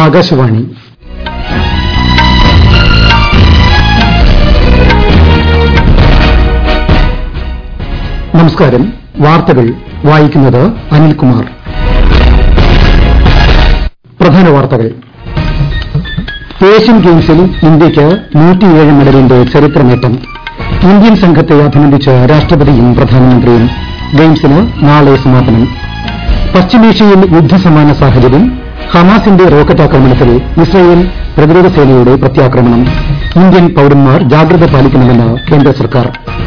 ആകാശവാണി നമസ്കാരം വാർത്തകൾ വായിക്കുന്നത് അനിൽകുമാർ പ്രധാന വാർത്തകൾ ഏഷ്യൻ ഗെയിംസിൽ ഇന്ത്യയ്ക്ക് മെഡലിന്റെ ചരിത്ര നേട്ടം ഇന്ത്യൻ സംഘത്തെ അഭിനന്ദിച്ച് രാഷ്ട്രപതിയും പ്രധാനമന്ത്രിയും ഗെയിംസിന് നാളെ സമാപനം പശ്ചിമേഷ്യയിൽ യുദ്ധസമാന സാഹചര്യം ഹമാസിന്റെ റോക്കറ്റ് ആക്രമണത്തിൽ ഇസ്രയേൽ പ്രതിരോധ സേനയുടെ പ്രത്യാക്രമണം ഇന്ത്യൻ പൌരന്മാർ ജാഗ്രത പാലിക്കണമെന്ന് കേന്ദ്ര സർക്കാർ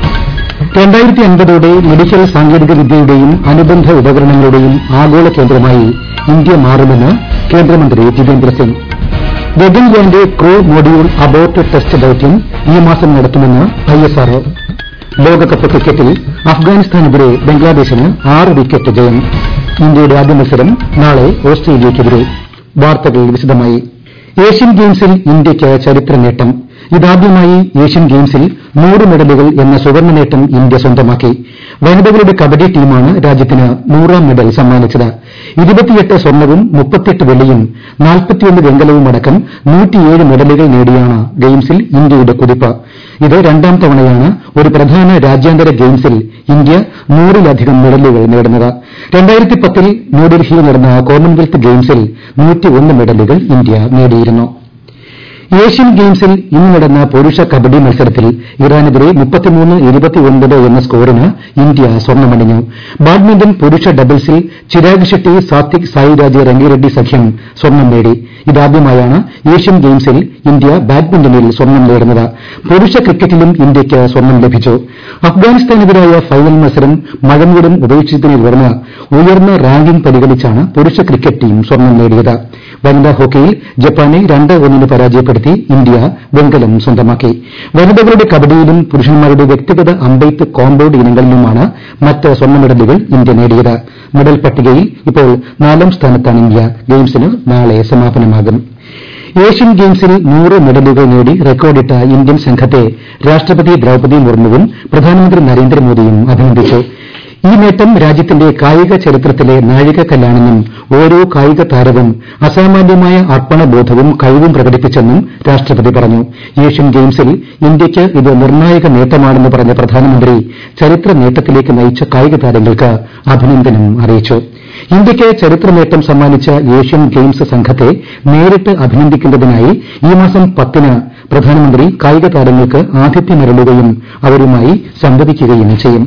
ോടെ മെഡിക്കൽ സാങ്കേതിക വിദ്യയുടെയും അനുബന്ധ ഉപകരണങ്ങളുടെയും ആഗോള കേന്ദ്രമായി ഇന്ത്യ മാറുമെന്ന് കേന്ദ്രമന്ത്രി ജിതേന്ദ്ര സിംഗ് ഗഗൻയാന്റെ ക്രൂ മൊഡ്യൂൾ അബോർട്ട് ടെസ്റ്റ് ദൌത്യം ഈ മാസം നടത്തുമെന്ന് ഐഎസ്ആർഒ ലോകകപ്പ് ക്രിക്കറ്റിൽ അഫ്ഗാനിസ്ഥാനെതിരെ ബംഗ്ലാദേശിന് ആറ് വിക്കറ്റ് ജയം ഇന്ത്യയുടെ ആദ്യ മത്സരം നാളെ ഓസ്ട്രേലിയയ്ക്കെതിരെ വാർത്തകൾ വിശദമായി ഏഷ്യൻ ഗെയിംസിൽ ഇന്ത്യയ്ക്ക് ചരിത്ര നേട്ടം ഇതാദ്യമായി ഏഷ്യൻ ഗെയിംസിൽ നൂറ് മെഡലുകൾ എന്ന സുവർണ്ണ നേട്ടം ഇന്ത്യ സ്വന്തമാക്കി വനിതകളുടെ കബഡി ടീമാണ് രാജ്യത്തിന് നൂറാം മെഡൽ സമ്മാനിച്ചത് സ്വർണവും വെള്ളിയും വെങ്കലവുമടക്കം മെഡലുകൾ നേടിയാണ് ഗെയിംസിൽ ഇന്ത്യയുടെ കുതിപ്പ് ഇത് രണ്ടാം തവണയാണ് ഒരു പ്രധാന രാജ്യാന്തര ഗെയിംസിൽ ഇന്ത്യ നൂറിലധികം മെഡലുകൾ നേടുന്നത് ൽ ന്യൂഡൽഹിയിൽ നടന്ന കോമൺവെൽത്ത് ഗെയിംസിൽ മെഡലുകൾ ഇന്ത്യ നേടിയിരുന്നു ഏഷ്യൻ ഗെയിംസിൽ ഇന്ന് നടന്ന പുരുഷ കബഡി മത്സരത്തിൽ ഇറാനെതിരെ എന്ന സ്കോറിന് ഇന്ത്യ സ്വർണ്ണമണിഞ്ഞു ബാഡ്മിന്റൺ പുരുഷ ഡബിൾസിൽ ചിരാഗ് ഷെട്ടി സാത്വിക് സായിരാജ് രംഗിറെഡ്ഡി സഖ്യം സ്വർണ്ണം നേടി ഇതാദ്യമായാണ് ഏഷ്യൻ ഗെയിംസിൽ ഇന്ത്യ ബാഡ്മിന്റണിൽ സ്വർണ്ണം നേടുന്നത് പുരുഷ ക്രിക്കറ്റിലും ഇന്ത്യയ്ക്ക് സ്വർണ്ണം ലഭിച്ചു അഫ്ഗാനിസ്ഥാനെതിരായ ഫൈനൽ മത്സരം മഴമൂലം ഉപേക്ഷിച്ചതിനെ തുടർന്ന് ഉയർന്ന റാങ്കിംഗ് പരിഗണിച്ചാണ് പുരുഷ ക്രിക്കറ്റ് ടീം സ്വർണ്ണം നേടിയത് വനിതാ ഹോക്കിയിൽ ജപ്പാനെ രണ്ട് ഒന്നിന് പരാജയപ്പെടുത്തി ഇന്ത്യ വെങ്കലം സ്വന്തമാക്കി വനിതകളുടെ കബഡിയിലും പുരുഷന്മാരുടെ വ്യക്തിഗത അമ്പെയ്ത്ത് കോമ്പൌണ്ട് ഇനങ്ങളിലുമാണ് മറ്റ് സ്വർണ്ണ മെഡലുകൾ ഇന്ത്യ നേടിയത് മെഡൽ പട്ടികയിൽ ഇപ്പോൾ നാലാം സ്ഥാനത്താണ് ഇന്ത്യ ഗെയിംസിന് നാളെ സമാപനമാകും ഏഷ്യൻ ഗെയിംസിൽ നൂറ് മെഡലുകൾ നേടി റെക്കോർഡിട്ട ഇന്ത്യൻ സംഘത്തെ രാഷ്ട്രപതി ദ്രൌപദി മുർമുവും പ്രധാനമന്ത്രി നരേന്ദ്രമോദിയും അഭിനന്ദിച്ചു ഈ നേട്ടം രാജ്യത്തിന്റെ കായിക ചരിത്രത്തിലെ നാഴികക്കല്ലാണെന്നും ഓരോ കായിക താരവും അസാമാന്യമായ അർപ്പണബോധവും കഴിവും പ്രകടിപ്പിച്ചെന്നും രാഷ്ട്രപതി പറഞ്ഞു ഏഷ്യൻ ഗെയിംസിൽ ഇന്ത്യയ്ക്ക് ഇത് നിർണായക നേട്ടമാണെന്ന് പറഞ്ഞ പ്രധാനമന്ത്രി ചരിത്ര നേട്ടത്തിലേക്ക് നയിച്ച കായിക താരങ്ങൾക്ക് അഭിനന്ദനം അറിയിച്ചു ഇന്ത്യയ്ക്ക് ചരിത്ര നേട്ടം സമ്മാനിച്ച ഏഷ്യൻ ഗെയിംസ് സംഘത്തെ നേരിട്ട് അഭിനന്ദിക്കുന്നതിനായി ഈ മാസം പത്തിന് പ്രധാനമന്ത്രി കായിക താരങ്ങൾക്ക് ആതിഥ്യമരുളുകയും അവരുമായി സംവദിക്കുകയും ചെയ്യും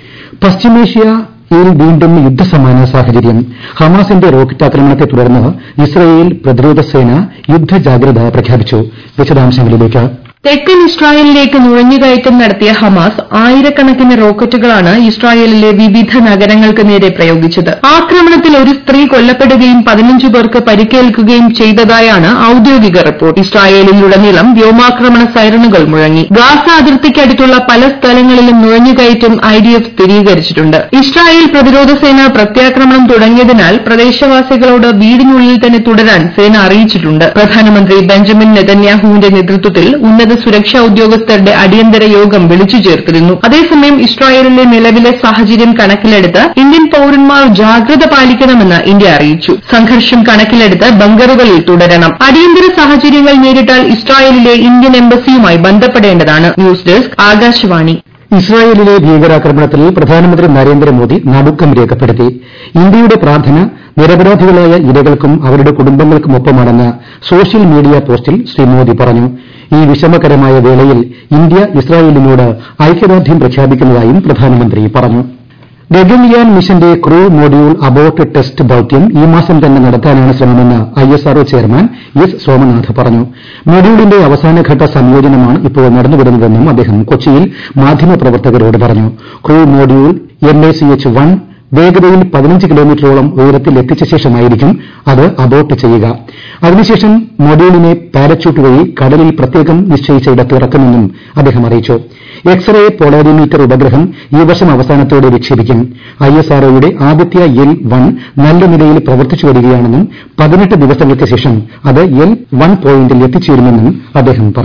പശ്ചിമേഷ്യയിൽ വീണ്ടും യുദ്ധസമാന സാഹചര്യം ഹമാസിന്റെ റോക്കറ്റ് ആക്രമണത്തെ തുടർന്ന് ഇസ്രയേൽ പ്രതിരോധ സേന യുദ്ധജാഗ്രത പ്രഖ്യാപിച്ചു വിശദാംശങ്ങളിലേക്ക് തെക്കൻ ഇസ്രായേലിലേക്ക് നുഴഞ്ഞുകയറ്റം നടത്തിയ ഹമാസ് ആയിരക്കണക്കിന് റോക്കറ്റുകളാണ് ഇസ്രായേലിലെ വിവിധ നഗരങ്ങൾക്ക് നേരെ പ്രയോഗിച്ചത് ആക്രമണത്തിൽ ഒരു സ്ത്രീ കൊല്ലപ്പെടുകയും പതിനഞ്ച് പേർക്ക് പരിക്കേൽക്കുകയും ചെയ്തതായാണ് ഔദ്യോഗിക റിപ്പോർട്ട് ഇസ്രായേലിലുടനീളം വ്യോമാക്രമണ സൈറണുകൾ മുഴങ്ങി ഗാസ അതിർത്തിക്കടുത്തുള്ള പല സ്ഥലങ്ങളിലും നുഴഞ്ഞുകയറ്റം ഐഡിഎഫ് സ്ഥിരീകരിച്ചിട്ടുണ്ട് ഇസ്രായേൽ പ്രതിരോധ സേന പ്രത്യാക്രമണം തുടങ്ങിയതിനാൽ പ്രദേശവാസികളോട് വീടിനുള്ളിൽ തന്നെ തുടരാൻ സേന അറിയിച്ചിട്ടുണ്ട് പ്രധാനമന്ത്രി ബെഞ്ചമിൻ നെതന്യാഹുവിന്റെ നേതൃത്വത്തിൽ ഉന്നത സുരക്ഷാ ഉദ്യോഗസ്ഥരുടെ അടിയന്തര യോഗം വിളിച്ചു ചേർത്തിരുന്നു അതേസമയം ഇസ്രായേലിലെ നിലവിലെ സാഹചര്യം കണക്കിലെടുത്ത് ഇന്ത്യൻ പൌരന്മാർ ജാഗ്രത പാലിക്കണമെന്ന് ഇന്ത്യ അറിയിച്ചു സംഘർഷം കണക്കിലെടുത്ത് ബങ്കറുകളിൽ തുടരണം അടിയന്തര സാഹചര്യങ്ങൾ നേരിട്ടാൽ ഇസ്രായേലിലെ ഇന്ത്യൻ എംബസിയുമായി ബന്ധപ്പെടേണ്ടതാണ് ന്യൂസ് ഡെസ്ക് ആകാശവാണി ഇസ്രായേലിലെ ഭീകരാക്രമണത്തിൽ പ്രധാനമന്ത്രി നരേന്ദ്രമോദി നടുക്കം രേഖപ്പെടുത്തി ഇന്ത്യയുടെ പ്രാർത്ഥന നിരപരാധികളായ ഇരകൾക്കും അവരുടെ കുടുംബങ്ങൾക്കുമൊപ്പമാണെന്ന് സോഷ്യൽ മീഡിയ പോസ്റ്റിൽ ശ്രീ മോദി പറഞ്ഞു ഈ വിഷമകരമായ വേളയിൽ ഇന്ത്യ ഇസ്രായേലിനോട് ഐക്യദാർഢ്യം പ്രഖ്യാപിക്കുന്നതായും പ്രധാനമന്ത്രി പറഞ്ഞു ഗഗൻയാൻ മിഷന്റെ ക്രൂ മൊഡ്യൂൾ അബോർട്ട് ടെസ്റ്റ് ദൌത്യം ഈ മാസം തന്നെ നടത്താനാണ് ശ്രമമെന്ന് ഐഎസ്ആർഒ ചെയർമാൻ എസ് സോമനാഥ് പറഞ്ഞു മൊഡ്യൂളിന്റെ അവസാനഘട്ട സംയോജനമാണ് ഇപ്പോൾ നടന്നുവരുന്നതെന്നും അദ്ദേഹം കൊച്ചിയിൽ മാധ്യമപ്രവർത്തകരോട് പറഞ്ഞു crew module M A C H one വേഗതയിൽ പതിനഞ്ച് കിലോമീറ്ററോളം ഉയരത്തിൽ എത്തിച്ച ശേഷമായിരിക്കും അത് അബോർട്ട് ചെയ്യുക അതിനുശേഷം മൊഡ്യൂളിനെ പാരച്യൂട്ട് വഴി കടലിൽ പ്രത്യേകം നിശ്ചയിച്ച ഇടത്ത് ഇറക്കുമെന്നും അദ്ദേഹം അറിയിച്ചു എക്സ്റേ പോളാരിമീറ്റർ ഉപഗ്രഹം ഈ വർഷം അവസാനത്തോടെ വിക്ഷേപിക്കും ഐഎസ്ആർഒയുടെ ആദിത്യ എൽ വൺ നല്ല നിലയിൽ പ്രവർത്തിച്ചു വരികയാണെന്നും പതിനെട്ട് ദിവസങ്ങൾക്ക് ശേഷം അത് എൽ വൺ പോയിന്റിൽ എത്തിച്ചേരുമെന്നും അദ്ദേഹം പറഞ്ഞു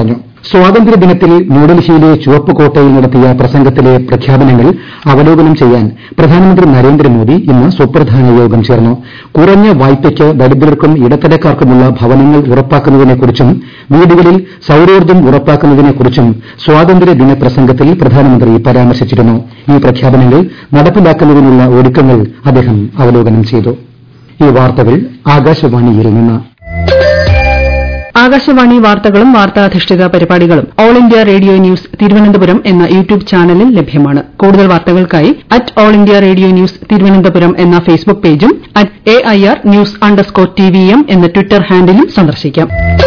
സ്വാതന്ത്ര്യദിനത്തിൽ ന്യൂഡൽഹിയിലെ ചുവപ്പുകോട്ടയിൽ നടത്തിയ പ്രസംഗത്തിലെ പ്രഖ്യാപനങ്ങൾ അവലോകനം ചെയ്യാൻ പ്രധാനമന്ത്രി നരേന്ദ്രമോദി ഇന്ന് സുപ്രധാന യോഗം ചേർന്നു കുറഞ്ഞ വായ്പയ്ക്ക് ദരിദ്രർക്കും ഇടത്തരക്കാർക്കുമുള്ള ഭവനങ്ങൾ ഉറപ്പാക്കുന്നതിനെക്കുറിച്ചും വീടുകളിൽ സൌരോർജ്ജം ഉറപ്പാക്കുന്നതിനെക്കുറിച്ചും സ്വാതന്ത്ര്യദിന പ്രസംഗത്തിൽ പ്രധാനമന്ത്രി പരാമർശിച്ചിരുന്നു ഈ പ്രഖ്യാപനങ്ങൾ നടപ്പിലാക്കുന്നതിനുള്ള ഒരുക്കങ്ങൾ അദ്ദേഹം അവലോകനം ചെയ്തു ഈ വാർത്തകൾ ആകാശവാണിയിൽ നിന്ന് ആകാശവാണി വാർത്തകളും വാർത്താധിഷ്ഠിത പരിപാടികളും All India Radio News Thiruvananthapuram എന്ന യൂട്യൂബ് ചാനലിൽ ലഭ്യമാണ് കൂടുതൽ വാർത്തകൾക്കായി at All India Radio News Thiruvananthapuram എന്ന ഫേസ്ബുക്ക് പേജും at A I R news underscore T V M എന്ന ട്വിറ്റർ ഹാൻഡിലും സന്ദർശിക്കാം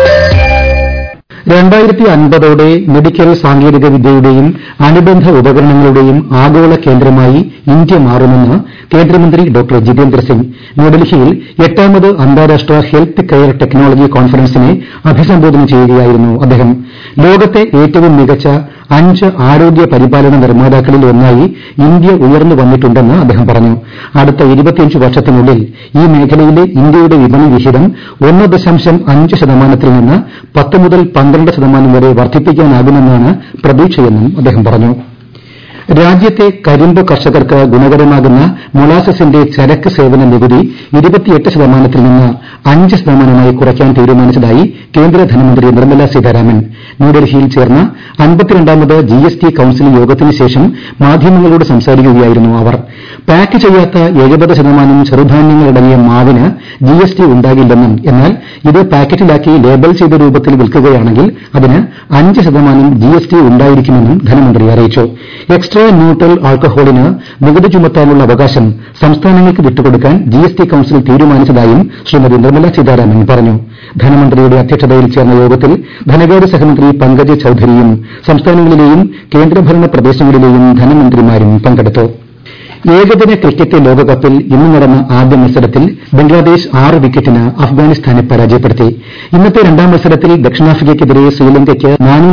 രണ്ടായിരത്തി അൻപതോടെ മെഡിക്കൽ സാങ്കേതിക വിദ്യയുടെയും അനുബന്ധ ഉപകരണങ്ങളുടെയും ആഗോള കേന്ദ്രമായി ഇന്ത്യ മാറുമെന്ന് കേന്ദ്രമന്ത്രി ഡോക്ടർ ജിതേന്ദ്ര സിംഗ് ന്യൂഡൽഹിയിൽ എട്ടാമത് അന്താരാഷ്ട്ര ഹെൽത്ത് കെയർ ടെക്നോളജി കോൺഫറൻസിനെ അഭിസംബോധന ചെയ്യുകയായിരുന്നു അദ്ദേഹം ലോകത്തെ ഏറ്റവും മികച്ച അഞ്ച് ആരോഗ്യ പരിപാലന നിർമ്മാതാക്കളിൽ ഒന്നായി ഇന്ത്യ ഉയർന്നു വന്നിട്ടുണ്ടെന്ന് അദ്ദേഹം പറഞ്ഞു അടുത്ത ഇരുപത്തിയഞ്ച് വർഷത്തിനുള്ളിൽ ഈ മേഖലയിലെ ഇന്ത്യയുടെ വിപണി വിഹിതം ഒന്ന് ദശാംശം അഞ്ച് ശതമാനത്തിൽ നിന്ന് പത്ത് മുതൽ പന്ത്രണ്ട് ശതമാനം വരെ വർദ്ധിപ്പിക്കാനാകുമെന്നാണ് പ്രതീക്ഷയെന്നും അദ്ദേഹം പറഞ്ഞു രാജ്യത്തെ കരിമ്പ് കർഷകർക്ക് ഗുണകരമാകുന്ന മൊളാസസിന്റെ ചരക്ക് സേവന നികുതി ഇരുപത്തിയെട്ട് ശതമാനത്തിൽ നിന്ന് അഞ്ച് ശതമാനമായി കുറയ്ക്കാൻ തീരുമാനിച്ചതായി കേന്ദ്ര ധനമന്ത്രി നിർമ്മല സീതാരാമൻ ന്യൂഡൽഹിയിൽ ചേർന്ന അൻപത്തിരണ്ടാമത് ജി എസ് ടി കൌൺസിൽ യോഗത്തിന് ശേഷം മാധ്യമങ്ങളോട് സംസാരിക്കുകയായിരുന്നു അവർ പാക്ക് ചെയ്യാത്ത എഴുപത് ശതമാനം ചെറുധാന്യങ്ങളടങ്ങിയ മാവിന് ജി എസ് ടി ഉണ്ടാകില്ലെന്നും എന്നാൽ ഇത് പാക്കറ്റിലാക്കി ലേബൽ ചെയ്ത രൂപത്തിൽ വിൽക്കുകയാണെങ്കിൽ അതിന് അഞ്ച് ശതമാനം ജി എസ് ടി ഉണ്ടായിരിക്കുമെന്നും ധനമന്ത്രി അറിയിച്ചു എക്സ്ട്രാ ന്യൂട്രൽ ആൾക്കഹോളിന് നികുതി ചുമത്താനുള്ള അവകാശം സംസ്ഥാനങ്ങൾക്ക് വിട്ടുകൊടുക്കാൻ ജി എസ് ടി കൌൺസിൽ തീരുമാനിച്ചതായും ശ്രീമതി നിർമ്മല സീതാരാമൻ പറഞ്ഞു ധനമന്ത്രിയുടെ അധ്യക്ഷതയിൽ ചേർന്ന യോഗത്തിൽ ധനകാര്യ സഹമന്ത്രി പങ്കജ് ചൌധരിയും സംസ്ഥാനങ്ങളിലെയും കേന്ദ്രഭരണ പ്രദേശങ്ങളിലെയും ധനമന്ത്രിമാരും പങ്കെടുത്തു ഏകദിന ക്രിക്കറ്റ് ലോകകപ്പിൽ ഇന്ന് നടന്ന ആദ്യ മത്സരത്തിൽ ബംഗ്ലാദേശ് ആറ് വിക്കറ്റിന് അഫ്ഗാനിസ്ഥാനെ പരാജയപ്പെടുത്തി ഇന്നത്തെ രണ്ടാം മത്സരത്തിൽ ദക്ഷിണാഫ്രിക്കയ്ക്കെതിരെ ശ്രീലങ്കയ്ക്ക്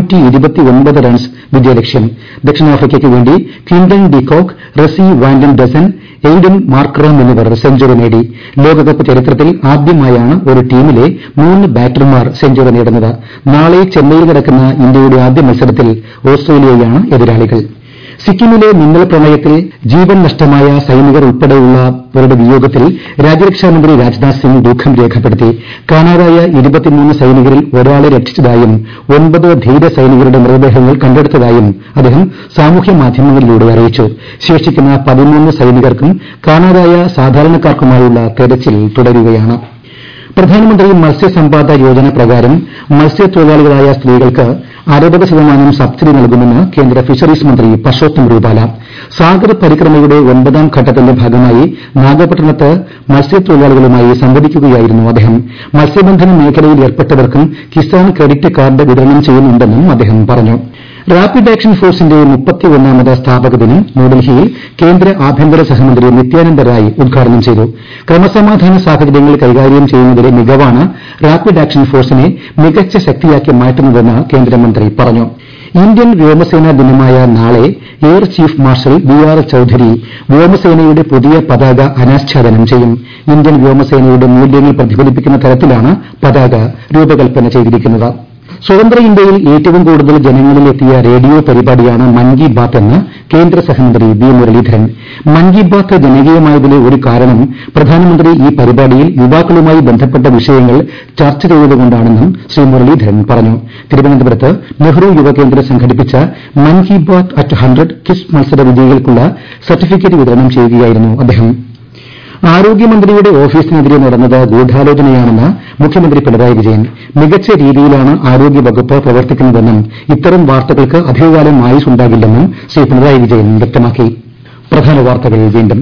റൺസ് വിജയലക്ഷ്യം ദക്ഷിണാഫ്രിക്കയ്ക്ക് വേണ്ടി Quinton de Kock Rassie van der Dussen Aiden Markram എന്നിവർ സെഞ്ചുറി നേടി ലോകകപ്പ് ചരിത്രത്തിൽ ആദ്യമായാണ് ഒരു ടീമിലെ മൂന്ന് ബാറ്റർമാർ സെഞ്ചുറി നേടുന്നത് നാളെ ചെന്നൈയിൽ നടക്കുന്ന ഇന്ത്യയുടെ ആദ്യ മത്സരത്തിൽ ഓസ്ട്രേലിയയാണ് എതിരാളികൾ സിക്കിമിലെ മിന്നൽ പ്രളയത്തിൽ ജീവൻ നഷ്ടമായ സൈനികർ ഉൾപ്പെടെയുള്ളവരുടെ വിയോഗത്തിൽ രാജ്യരക്ഷാമന്ത്രി രാജ്നാഥ് സിംഗ് ദുഃഖം രേഖപ്പെടുത്തി കാണാതായ ഇരുപത്തിമൂന്ന് സൈനികരിൽ ഒരാളെ രക്ഷിച്ചതായും ഒൻപത് ധീര സൈനികരുടെ മൃതദേഹങ്ങൾ കണ്ടെടുത്തതായും അദ്ദേഹം സാമൂഹ്യ മാധ്യമങ്ങളിലൂടെ അറിയിച്ചു ശേഷിക്കുന്ന പതിമൂന്ന് സൈനികർക്കും കാണാതായ സാധാരണക്കാർക്കുമായുള്ള തെരച്ചിൽ തുടരുകയാണ് പ്രധാനമന്ത്രി മത്സ്യസമ്പാദ യോജന പ്രകാരം മത്സ്യത്തൊഴിലാളികളായ സ്ത്രീകൾക്ക് അറുപത് ശതമാനം സബ്സിഡി നൽകുമെന്ന് കേന്ദ്ര ഫിഷറീസ് മന്ത്രി പർഷോത്തം രൂപാല സാഗർ പരിക്രമയുടെ ഒൻപതാം ഘട്ടത്തിന്റെ ഭാഗമായി നാഗപട്ടണത്ത് മത്സ്യത്തൊഴിലാളികളുമായി സംവദിക്കുകയായിരുന്നു അദ്ദേഹം മത്സ്യബന്ധന മേഖലയിൽ ഏർപ്പെട്ടവർക്കും കിസാൻ ക്രെഡിറ്റ് കാർഡ് വിതരണം ചെയ്യുന്നുണ്ടെന്നും അദ്ദേഹം പറഞ്ഞു റാപ്പിഡ് ആക്ഷൻ ഫോഴ്സിന്റെ മുപ്പത്തിയൊന്നാമത് സ്ഥാപക ദിനം ന്യൂഡൽഹിയിൽ കേന്ദ്ര ആഭ്യന്തര സഹമന്ത്രി നിത്യാനന്ദ റായ് ഉദ്ഘാടനം ചെയ്തു ക്രമസമാധാന സാഹചര്യങ്ങൾ കൈകാര്യം ചെയ്യുന്നതിലെ മികവാണ് റാപ്പിഡ് ആക്ഷൻ ഫോഴ്സിനെ മികച്ച ശക്തിയാക്കി മാറ്റുന്നതെന്ന് കേന്ദ്രമന്ത്രി പറഞ്ഞു ഇന്ത്യൻ വ്യോമസേനാ ദിനമായ നാളെ air chief marshal B R Chaudhari വ്യോമസേനയുടെ പുതിയ പതാക അനാച്ഛാദനം ചെയ്യും ഇന്ത്യൻ വ്യോമസേനയുടെ മൂല്യങ്ങൾ പ്രതിഫലിപ്പിക്കുന്ന തരത്തിലാണ് പതാക രൂപകൽപ്പന ചെയ്തിരിക്കുന്നത് സ്വതന്ത്ര ഇന്ത്യയിൽ ഏറ്റവും കൂടുതൽ ജനങ്ങളിലെത്തിയ റേഡിയോ പരിപാടിയാണ് മൻ കി ബാത്ത് എന്ന് കേന്ദ്ര സഹമന്ത്രി വി മുരളീധരൻ മൻ കി ബാത്ത് ജനകീയമായതിലെ ഒരു കാരണം പ്രധാനമന്ത്രി ഈ പരിപാടിയിൽ യുവാക്കളുമായി ബന്ധപ്പെട്ട വിഷയങ്ങൾ ചർച്ച ചെയ്തതുകൊണ്ടാണെന്നും ശ്രീ മുരളീധരൻ പറഞ്ഞു തിരുവനന്തപുരത്ത് നെഹ്റു യുവകേന്ദ്രം സംഘടിപ്പിച്ച Mann Ki Baat at hundred quiz മത്സര വിജയികൾക്കുള്ള സർട്ടിഫിക്കറ്റ് വിതരണം ചെയ്യുകയായിരുന്നു അദ്ദേഹം ആരോഗ്യമന്ത്രിയുടെ ഓഫീസിനെതിരെ നടന്നത് ഗൂഢാലോചനയാണെന്ന് മുഖ്യമന്ത്രി പിണറായി വിജയൻ മികച്ച രീതിയിലാണ് ആരോഗ്യവകുപ്പ് പ്രവർത്തിക്കുന്നതെന്നും ഇത്തരം വാർത്തകൾക്ക് അധികകാലം ആയുസുണ്ടാകില്ലെന്നും ശ്രീ പിണറായി വിജയൻ വ്യക്തമാക്കി പ്രധാന വാർത്തകൾ വീണ്ടും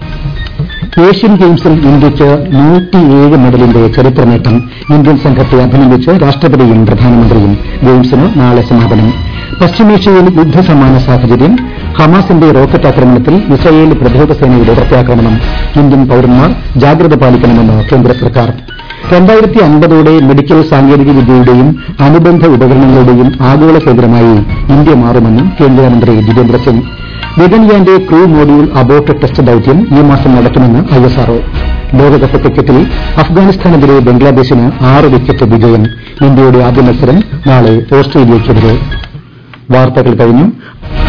ഏഷ്യൻ ഗെയിംസിൽ ഇന്ത്യയ്ക്ക് നൂറ്റിയേഴ് മെഡലിന്റെ ചരിത്ര നേട്ടം ഇന്ത്യൻ സംഘത്തെ അഭിനന്ദിച്ച് രാഷ്ട്രപതിയും പ്രധാനമന്ത്രിയും ഗെയിംസിന് നാളെ സമാപനം പശ്ചിമേഷ്യയിൽ യുദ്ധസമാന സാഹചര്യം ഹമാസിന്റെ റോക്കറ്റ് ആക്രമണത്തിൽ ഇസ്രയേൽ പ്രതിരോധ സേനയുടെ പ്രത്യാക്രമണം ഇന്ത്യൻ പൌരന്മാർ ജാഗ്രത പാലിക്കണമെന്ന് കേന്ദ്ര സർക്കാർ രണ്ടായിരത്തി അൻപതോടെ മെഡിക്കൽ സാങ്കേതിക വിദ്യയുടെയും അനുബന്ധ ഉപകരണങ്ങളുടെയും ആഗോള കേന്ദ്രമായി ഇന്ത്യ മാറുമെന്ന് കേന്ദ്രമന്ത്രി ജിതേന്ദ്ര സിംഗ് ഗഗൻയാന്റെ ക്രൂ മോഡ്യൂൾ അബോട്ട് ടെസ്റ്റ് ദൌത്യം ഈ മാസം നടത്തുമെന്ന് ഐഎസ്ആർഒ ലോകകപ്പ് ക്രിക്കറ്റിൽ അഫ്ഗാനിസ്ഥാനെതിരെ ബംഗ്ലാദേശിന് ആറ് വിക്കറ്റ് വിജയം ഇന്ത്യയുടെ ആദ്യ മത്സരം നാളെ ഓസ്ട്രേലിയയ്ക്കെതിരെ വാർത്തകൾ കഴിഞ്ഞു